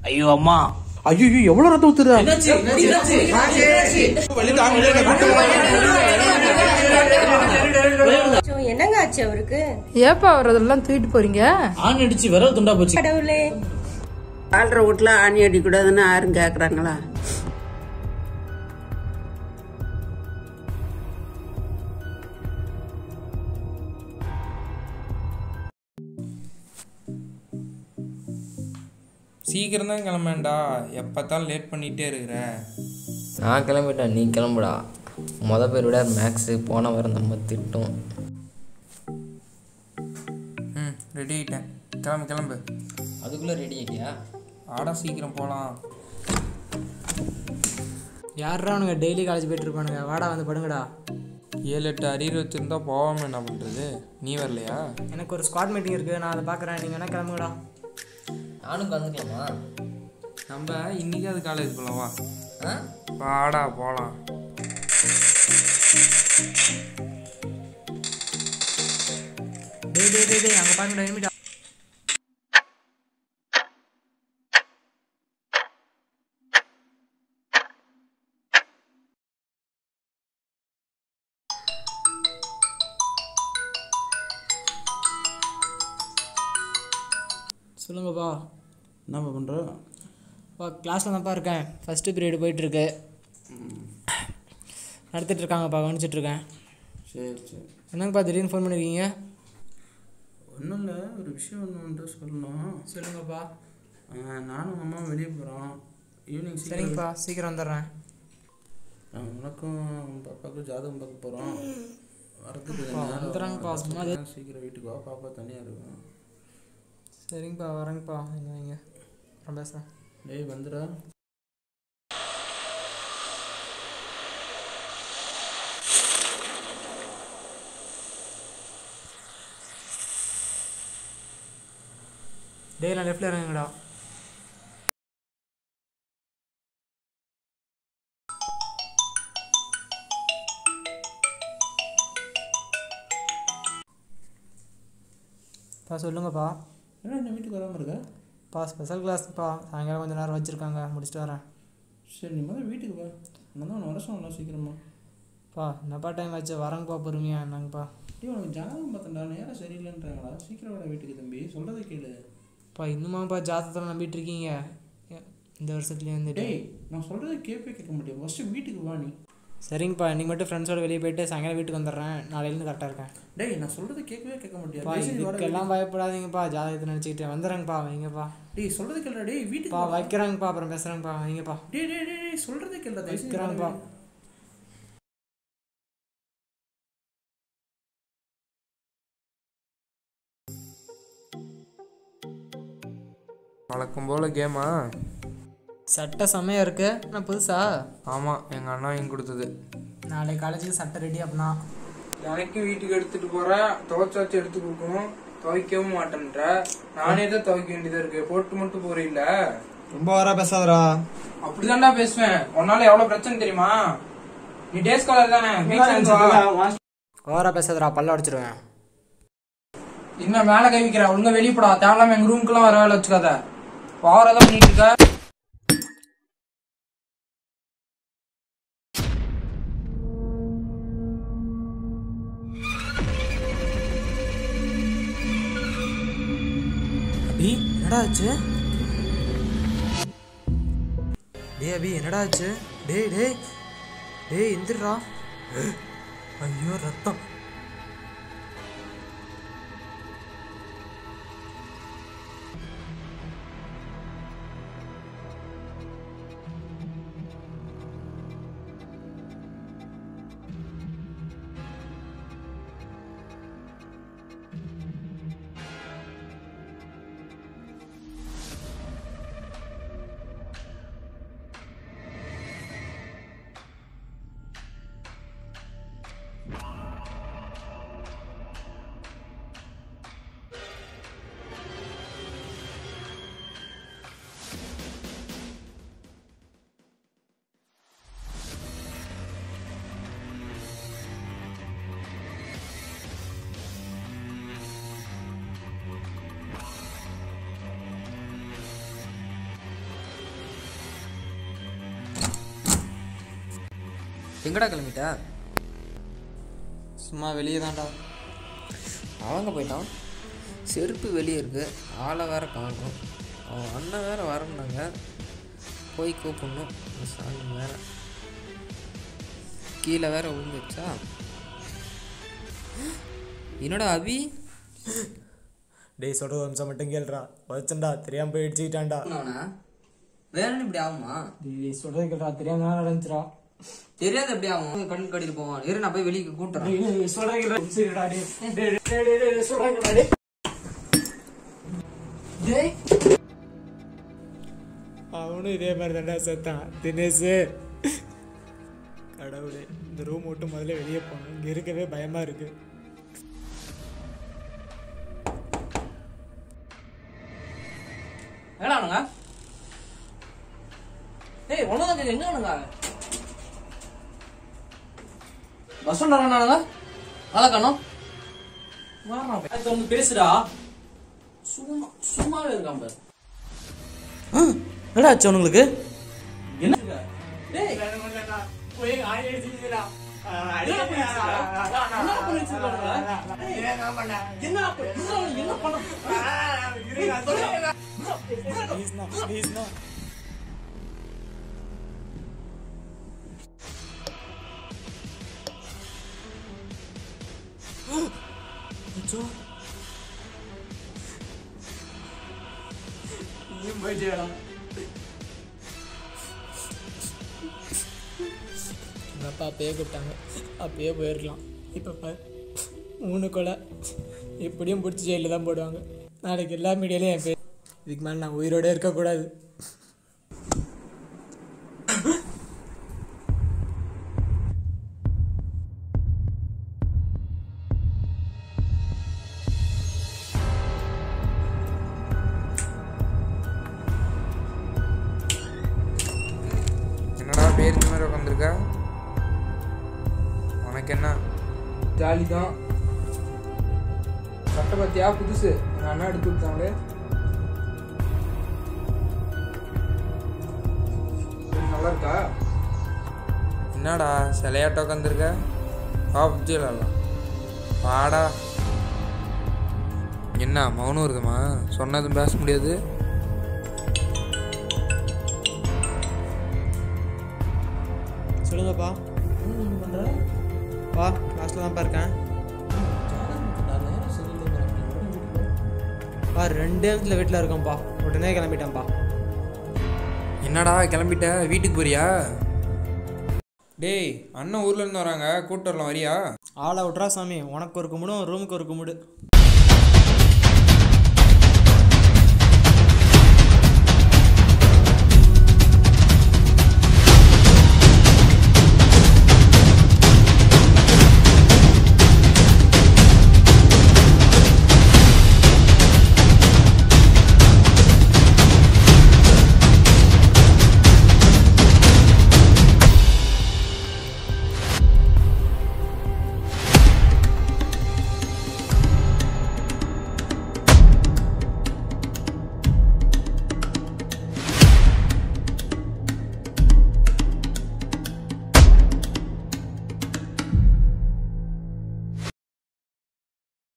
ஐயோ அம்மா ஐயோ எவ்வளவு ரத்தம் ஊத்துறா சோ, என்னங்க ஆச்சு அவருக்கு ஏப்பா அவர் அதெல்லாம் தூக்கிட்டு போறீங்க ஆண் அடிச்சு விரல் துண்டா போச்சு கடவுளே வாழ்ற வீட்டுல ஆணி அடிக்கூடாதுன்னு யாரும் கேக்குறாங்களா சீக்கிரம் தான் கிளம்பேன்டா எப்போத்தான் லேட் பண்ணிகிட்டே இருக்கிற நான் கிளம்பிட்டேன் நீ கிளம்புடா மொத பேர் விட மேக்ஸு போன வாரம் நம்ம திட்டம் ம் ரெடி ஆகிட்டேன் கிளம்பு கிளம்பு அதுக்குள்ளே ரெடி ஆகிட்டியா ஆடா சீக்கிரம் போகலாம் யாரா அவனுங்க டெய்லி காலேஜ் போயிட்டு இருப்பானுங்க வாடா வந்து படுங்கடா ஏழு எட்டு அரியர் வச்சுருந்தா போகாமல் என்ன பண்ணுறது நீ வரலையா எனக்கு ஒரு ஸ்குவாட் மீட்டிங் இருக்குது நான் அதை பார்க்குறேன் நீங்கள் வேணா கிளம்புங்கடா நானும் கலந்துக்கலாமா நம்ம இன்னைக்காவது காலேஜ் போகலாம் வா ஆ வாடா போகலாம் டேய் டேய் டேய் டேய் அங்கே பாருங்கடா எனிமிடா சொல்லுங்கப்பா என்னப்பா பண்ற பா கிளாஸில் தான்ப்பா இருக்கேன் ஃபஸ்ட்டு பீரியட் போயிட்டுருக்கு நடத்திட்டு இருக்காங்கப்பா கவனிச்சிட்ருக்கேன் சரி சரி என்னங்கப்பா திடீர்னு ஃபோன் பண்ணியிருக்கீங்க ஒன்றும் இல்லை ஒரு விஷயம் ஒன்று வந்துட்டு சொல்லணும் சொல்லுங்கப்பா ஆ, நானும் அம்மா வெளியே போகிறோம் ஈவினிங் சீக்கிரம் சரிங்கப்பா சீக்கிரம் வந்துடுறேன் ஆ, உனக்கும் பாப்பாவுக்கும் ஜாதகம் பார்க்க போகிறோம் வரதுக்கு அப்பா, வந்துடுறேங்கப்பா, சும்மா அது- நேரம் சீக்கிரம் வீட்டுக்கு வா பாப்பா தனியாக இருக்கும் சரிங்கப்பா வரேங்கப்பா இங்கே வைங்க அப்புறம் பேசுகிறேன் டேய் வந்துடா டேய் நான் லெஃப்டில் இறங்குங்கடா பா சொல்லுங்கப்பா என்ன என்ன வீட்டுக்கு வராமல் இருக்க பா ஸ்பெஷல் கிளாஸ்ப்பா சாயங்காலம் கொஞ்சம் நேரம் வச்சுருக்காங்க முடிச்சுட்டு வரேன் சரி நீ முதல்ல வீட்டுக்கு வா நான் தான் வர சொன்னேன் சீக்கிரமா பா என்னப்பா டைம் ஆச்சு வரேங்கப்பா பொறுமையா என்னங்கப்பா டேய் உனக்கு ஜாதகம் பார்த்தேன்டா நேரம் சரியில்லைன்றாங்களா சீக்கிரம் வர வீட்டுக்கு தம்பி சொல்கிறத கேளு பா இன்னுமாப்பா ஜாதகத்தில் நம்பிட்டு இருக்கீங்க ஏ, இந்த வருஷத்துலேயே வந்துட்டு டேய் நான் சொல்கிறத கேட்பே கேட்க மாட்டேன் ஃபஸ்ட்டு வீட்டுக்கு வா நீ சரிங்கப்பா இன்னைக்கு மட்டும் ஃப்ரெண்ட்ஸோட வெளியே போயிட்டு சாயங்காலம் வீட்டுக்கு வந்துடுறேன் நாளையிலேருந்து கரெக்டாக இருக்கேன் டேய் நான் சொல்கிறத கேட்கவே கேட்க மாட்டியா பா தயவு செஞ்சு வர இதுக்கெல்லாம் பயப்படாதீங்கப்பா ஜாதகத்தை நினச்சிக்கிட்டு வந்துடுறேங்கப்பா வைங்கப்பா டேய் சொல்கிறது கேளுடா டேய் வீட்டுக்கு பா வா. வைக்கிறாங்கப்பா அப்புறம் பேசுகிறேங்கப்பா வைங்கப்பா டேய் டேய் டேய் டேய் சொல்கிறத கேளுடா தயவு செஞ்சு வைக்கிறாங்கப்பா வர வழக்கம் போல் கேமா சட்டை செம்மையாக இருக்கு நான் புதுசா ஆமாம் எங்கள் அண்ணா வாங்கி கொடுத்தது நாளைக்கு காலேஜுக்கு சட்டை ரெடி அப்படின்னா எனக்கும் வீட்டுக்கு எடுத்துட்டு போறேன் துவைச்சாச்சு எடுத்து கொடுக்கணும் துவைக்கவும் மாட்டேன்ற நானே தான் துவைக்க வேண்டியதா இருக்கு போட்டு மட்டும் போறீல்ல ரொம்ப வரா பேசாதடா அப்படிதான்டா பேசுவேன் உன்னால எவ்வளவு பிரச்சனை தெரியுமா நீ டேஸ் காலர் தானே வீட்டுல இருந்து வா. ஓவரா பேசாதடா பல்ல அடிச்சிருவேன் என்ன மேல கை வைக்கிற ஒழுங்கா வெளிய போடா தேவையில்லாம எங்க ரூமுக்குலாம் வர வேலை வச்சுக்காத ஓவரா பண்ணிட்டு இருக்க அபி என்னடா ஆச்சு டேய் அபி என்னடா ஆச்சு டேய் டேய் டேய் எந்திரா ஐயோ ரத்தம் எங்கடா கிளம்பிட்ட சும்மா வெளியே தான்டா அவங்க போயிட்டான் செருப்பு வெளியே இருக்கு ஆளை வேற காணும் அவன் அண்ணன் வேற வரணுனாங்க போய் கூப்பிடணும் இந்த சாமி வேற கீழே வேற விழுந்துச்சா என்னடா அபி டேய் சொல்கிற ஒரு நிமிஷம் மட்டும் கேள்றா வச்சண்டா தெரியாமல் போய் இடிச்சுக்கிட்டான்டா அவனா வேணும்னு இப்படி ஆகுமா டேய் சொல்கிறது கேள்றா தெரியாம நடந்துச்சுடா தெரியாது எப்படி ஆகும் கண் கடியில் போவான் இரு நான் போய் வெளியே கூட்டுறேன் சொல்கிறேன் கேள்றா சரிடா டேய் டேய் டேய் டேய் டேய் சொல்கிறேன் கேள்றா டேய் டேய் அவனும் இதே மாதிரி தான்டா செத்தான் தினேஷ் கடவுளே இந்த ரூம் விட்டு முதல்ல வெளியே போகணும் இங்கே இருக்கவே பயமாக இருக்கு என்னடானுங்க ஏய் ஒண்ணுதான் எங்க வேணுங்க பஸ் ஸ்டாண்டானுங்க நல்லா காணும் அது வந்து பேசுடா சும்மா சும்மாவே இருக்கான் பாரு என்னடா ஆச்சு அவனுங்களுக்கு என்ன டேய் எங்கள் அப்பா அப்பயே கூப்பிட்டாங்க அப்பயே போயிருக்கலாம் இப்போ பாரு மூணு கொலை எப்படியும் பிடிச்சி ஜெயிலில் தான் போடுவாங்க நாளைக்கு எல்லா மீடியாலையும் என் பேர் இதுக்கு மேலே நான் உயிரோட இருக்கக்கூடாது என்னடா பேர் இந்த மாதிரி உட்காந்துருக்க உனக்கு என்ன ஜாலி தான் சட்டை பத்தியா புதுசு எங்கள் அண்ணா எடுத்து கொடுத்தாங்களே சரி, நல்லா இருக்கா என்னடா சிலையாட்ட உட்காந்துருக்க வா புஜ்ஜி விளாட்லாம் வாடா என்ன மௌனம் இருக்குமா சொன்னதும் பேச முடியாது சொல்லுங்கப்பா பா கிளாஸில் தான்ப்பா இருக்கேன் பா ரெண்டே இடத்துல வீட்டில் இருக்கேன்ப்பா உடனே கிளம்பிட்டேன்ப்பா என்னடா கிளம்பிட்ட வீட்டுக்கு போறியா டேய் அண்ணன் ஊர்ல இருந்து வராங்க கூட்டு வரலாம் வரியா ஆளை விட்றா சாமி உனக்கு ஒரு கும்பிடும் ரூமுக்கு ஒரு கும்பிடு